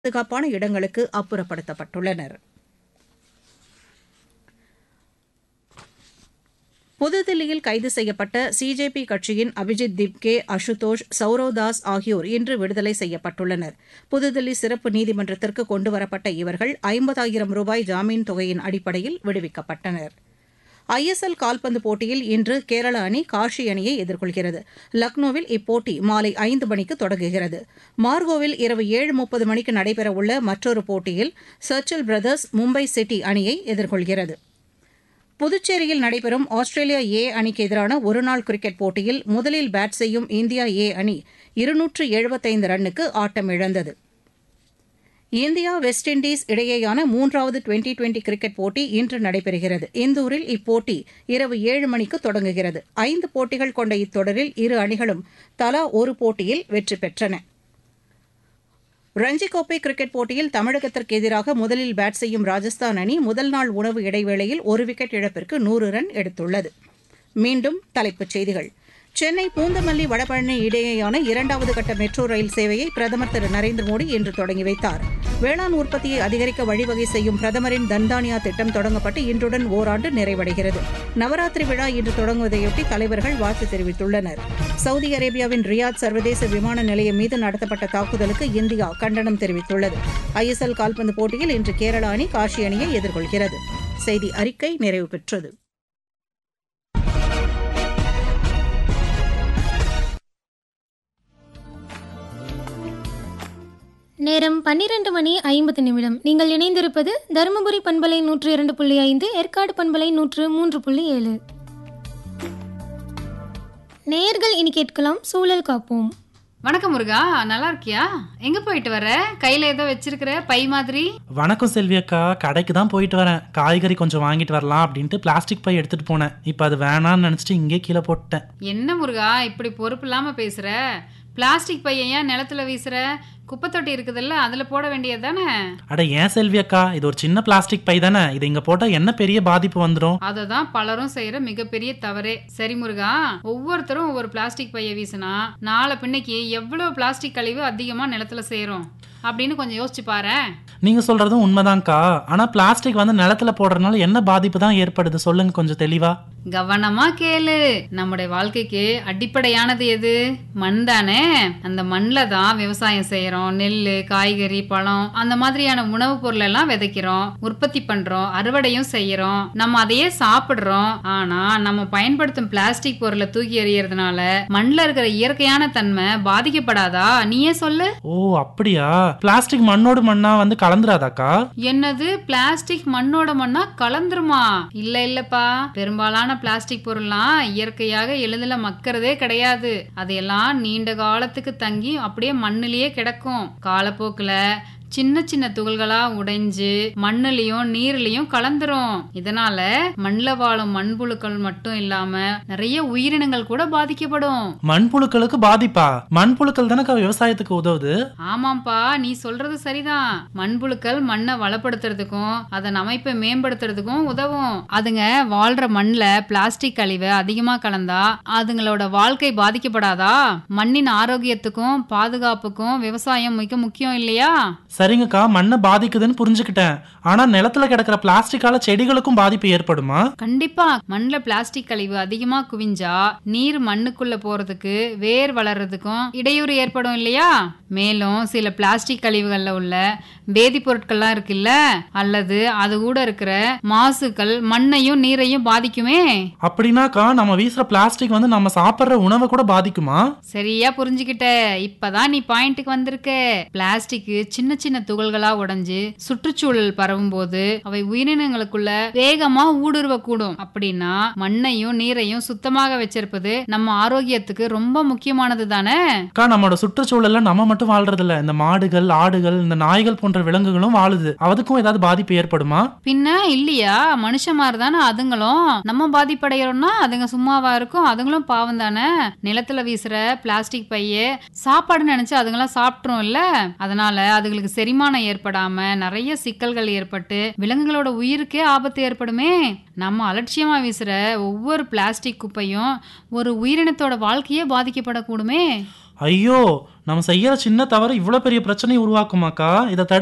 பாதுகாப்பான இடங்களுக்கு அப்புறப்படுத்தப்பட்டுள்ளனர் புதுதில்லியில் கைது செய்யப்பட்ட சிஜேபி கட்சியின் அபிஜித் திப்கே அசுதோஷ் சௌரவ் தாஸ் ஆகியோர் இன்று விடுதலை செய்யப்பட்டுள்ளனர் புதுதில்லி சிறப்பு நீதிமன்றத்திற்கு கொண்டுவரப்பட்ட இவர்கள் ஐம்பதாயிரம் ரூபாய் ஜாமீன் தொகையின் அடிப்படையில் விடுவிக்கப்பட்டனர் ஐஎஸ்எல் கால்பந்து போட்டியில் இன்று கேரள அணி காஷி அணியை எதிர்கொள்கிறது லக்னோவில் இப்போட்டி மாலை ஐந்து மணிக்கு தொடங்குகிறது மார்கோவில் இரவு ஏழு முப்பது மணிக்கு நடைபெறவுள்ள மற்றொரு போட்டியில் சர்ச்சில் பிரதர்ஸ் மும்பை சிட்டி அணியை எதிர்கொள்கிறது புதுச்சேரியில் நடைபெறும் ஆஸ்திரேலியா ஏ அணிக்கு எதிரான ஒருநாள் கிரிக்கெட் போட்டியில் முதலில் பேட் செய்யும் இந்தியா ஏ அணி இருநூற்று எழுபத்தைந்து ரன்னுக்கு ஆட்டமிழந்தது இந்தியா வெஸ்ட் இண்டீஸ் இடையேயான மூன்றாவது டுவெண்டி டுவெண்டி கிரிக்கெட் போட்டி இன்று நடைபெறுகிறது இந்தூரில் இப்போட்டி இரவு ஏழு மணிக்கு தொடங்குகிறது ஐந்து போட்டிகள் கொண்ட இத்தொடரில் இரு அணிகளும் தலா ஒரு போட்டியில் வெற்றி பெற்றன ரஞ்சி கோப்பை கிரிக்கெட் போட்டியில் தமிழகத்திற்கு எதிராக முதலில் பேட் செய்யும் ராஜஸ்தான் அணி முதல் நாள் உணவு இடைவேளையில் ஒரு விக்கெட் இழப்பிற்கு நூறு ரன் எடுத்துள்ளது மீண்டும் தலைப்புச் செய்திகள் சென்னை பூந்தமல்லி வடபழனி இடையேயான இரண்டாவது கட்ட மெட்ரோ ரயில் சேவையை பிரதமர் திரு நரேந்திர மோடி இன்று தொடங்கி வைத்தார் வேளாண் உற்பத்தியை அதிகரிக்க வழிவகை செய்யும் பிரதமரின் தன்தானியா திட்டம் தொடங்கப்பட்டு இன்றுடன் ஓராண்டு நிறைவடைகிறது நவராத்திரி விழா இன்று தொடங்குவதையொட்டி தலைவர்கள் வாழ்த்து தெரிவித்துள்ளனர் சவுதி அரேபியாவின் ரியாத் சர்வதேச விமான நிலையம் மீது நடத்தப்பட்ட தாக்குதலுக்கு இந்தியா கண்டனம் தெரிவித்துள்ளது ஐஎஸ்எல் கால்பந்து போட்டியில் இன்று கேரள அணி காஷி அணியை எதிர்கொள்கிறது செய்தி அறிக்கை நிறைவு பெற்றது நேரம் பன்னிரண்டு மணி ஐம்பது நிமிடம் நீங்கள் இணைந்திருப்பது தருமபுரி பண்பலை நூற்று இரண்டு புள்ளி ஐந்து ஏற்காடு பண்பலை நூற்று மூன்று புள்ளி ஏழு நேர்கள் இனி கேட்கலாம் சூழல் காப்போம் வணக்கம் முருகா நல்லா இருக்கியா எங்க போயிட்டு வர கையில ஏதோ வச்சிருக்கிற பை மாதிரி வணக்கம் செல்வி அக்கா கடைக்கு தான் போயிட்டு வரேன் காய்கறி கொஞ்சம் வாங்கிட்டு வரலாம் அப்படின்ட்டு பிளாஸ்டிக் பை எடுத்துட்டு போனேன் இப்போ அது வேணாம்னு நினச்சிட்டு இங்கே கீழே போட்டேன் என்ன முருகா இப்படி பொறுப்பு இல்லாம பேசுற பிளாஸ்டிக் பையை ஏன் நிலத்துல வீசுற குப்பை தொட்டி இருக்குதுல்ல அதுல போட வேண்டியது தானே அட ஏன் செல்வி அக்கா இது ஒரு சின்ன பிளாஸ்டிக் பை தானே இது இங்கே போட்டால் என்ன பெரிய பாதிப்பு வந்துடும் அதை தான் பலரும் செய்யற மிகப்பெரிய தவறே சரி முருகா ஒவ்வொருத்தரும் ஒவ்வொரு பிளாஸ்டிக் பையை வீசினா நாளை பின்னைக்கு எவ்வளவு பிளாஸ்டிக் கழிவு அதிகமா நிலத்துல சேரும் அப்படின்னு கொஞ்சம் யோசிச்சு பாரு நீங்கள் சொல்கிறதும் உண்மைதான்க்கா ஆனால் பிளாஸ்டிக் வந்து நிலத்துல போடுறதுனால என்ன பாதிப்பு தான் ஏற்படுது சொல்லுங்க கொஞ்சம் தெளிவா கவனமா கேளு நம்முடைய வாழ்க்கைக்கு அடிப்படையானது எது மண் தானே அந்த மண்ணில் தான் விவசாயம் செய்யறோம் நெல் காய்கறி பழம் அந்த மாதிரியான உணவுப் பொருள் எல்லாம் விதைக்கிறோம் உற்பத்தி பண்றோம் அறுவடையும் செய்யறோம் நம்ம அதையே சாப்பிடுறோம் ஆனா நம்ம பயன்படுத்தும் பிளாஸ்டிக் பொருளை தூக்கி எறியறதுனால மண்ணில் இருக்கிற இயற்கையான தன்மை பாதிக்கப்படாதா நீயே சொல்லு ஓ அப்படியா பிளாஸ்டிக் மண்ணோடு மண்ணா வந்து கலந்துராதாக்கா என்னது பிளாஸ்டிக் மண்ணோட மண்ணா கலந்துருமா இல்ல இல்லப்பா பெரும்பாலான பிளாஸ்டிக் பொருள்லாம் இயற்கையாக எளிதில் மக்கறதே கிடையாது அதையெல்லாம் நீண்ட காலத்துக்கு தங்கி அப்படியே மண்ணிலேயே கிடக்கும் காலப்போக்குல சின்ன சின்ன துகள்களா உடைஞ்சு மண்ணுலயும் நீர்லயும் கலந்துரும் இதனால மண்ணில் வாழும் மண்புழுக்கள் மட்டும் இல்லாம நிறைய உயிரினங்கள் கூட பாதிக்கப்படும் மண்புழுக்களுக்கு பாதிப்பா மண்புழுக்கள் தானக்கா விவசாயத்துக்கு உதவுது ஆமாப்பா நீ சொல்றது சரிதான் மண்புழுக்கள் மண்ணை வளப்படுத்துறதுக்கும் அதன் அமைப்பை மேம்படுத்துறதுக்கும் உதவும் அதுங்க வாழ்ற மண்ணில் பிளாஸ்டிக் கழிவை அதிகமா கலந்தா அதுங்களோட வாழ்க்கை பாதிக்கப்படாதா மண்ணின் ஆரோக்கியத்துக்கும் பாதுகாப்புக்கும் விவசாயம் மிக முக்கியம் இல்லையா சரிங்கக்கா மண்ணை பாதிக்குதுன்னு புரிஞ்சுக்கிட்டேன் ஆனா நிலத்துல கிடக்கிற பிளாஸ்டிக்கால செடிகளுக்கும் பாதிப்பு ஏற்படுமா கண்டிப்பா மண்ணுல பிளாஸ்டிக் கழிவு அதிகமா குவிஞ்சா நீர் மண்ணுக்குள்ள போறதுக்கு வேர் வளர்றதுக்கும் இடையூறு ஏற்படும் இல்லையா மேலும் சில பிளாஸ்டிக் கழிவுகள்ல உள்ள வேதிப்பொருட்கள்லாம் இருக்குல்ல அல்லது அது கூட இருக்கிற மாசுக்கள் மண்ணையும் நீரையும் பாதிக்குமே அப்படின்னாக்கா நம்ம வீசுற பிளாஸ்டிக் வந்து நம்ம சாப்பிடுற உணவை கூட பாதிக்குமா சரியா புரிஞ்சுக்கிட்ட இப்பதான் நீ பாயிண்ட்டுக்கு வந்திருக்க பிளாஸ்டிக் சின்ன சின்ன துகள்களா உடைஞ்சு சுற்றுச்சூழல் பரவும் போது அவை உயிரினங்களுக்குள்ள வேகமா ஊடுருவக்கூடும் அப்படின்னா மண்ணையும் நீரையும் சுத்தமாக வச்சிருப்பது நம்ம ஆரோக்கியத்துக்கு ரொம்ப முக்கியமானது தானே அக்கா நம்மளோட சுற்றுச்சூழல்ல நம்ம மட்டும் வாழ்றது இல்ல இந்த மாடுகள் ஆடுகள் இந்த நாய்கள் போன்ற விலங்குகளும் வாழுது அதுக்கும் ஏதாவது பாதிப்பு ஏற்படுமா பின்ன இல்லையா மனுஷ மாதிரி தானே அதுங்களும் நம்ம பாதிப்படைகிறோம்னா அதுங்க சும்மாவா இருக்கும் அதுங்களும் பாவம் தானே நிலத்துல வீசுற பிளாஸ்டிக் பைய சாப்பாடு நினைச்சு அதுங்களாம் சாப்பிட்றோம் இல்ல அதனால அதுங்களுக்கு செரிமானம் ஏற்படாம நிறைய சிக்கல்கள் ஏற்பட்டு விலங்குகளோட உயிருக்கே ஆபத்து ஏற்படுமே நம்ம அலட்சியமா வீசுற ஒவ்வொரு பிளாஸ்டிக் குப்பையும் ஒரு உயிரினத்தோட வாழ்க்கையே பாதிக்கப்படக்கூடுமே ஐயோ நம்ம செய்யற சின்ன தவறு இவ்வளோ பெரிய பிரச்சனையை உருவாக்குமாக்கா இதை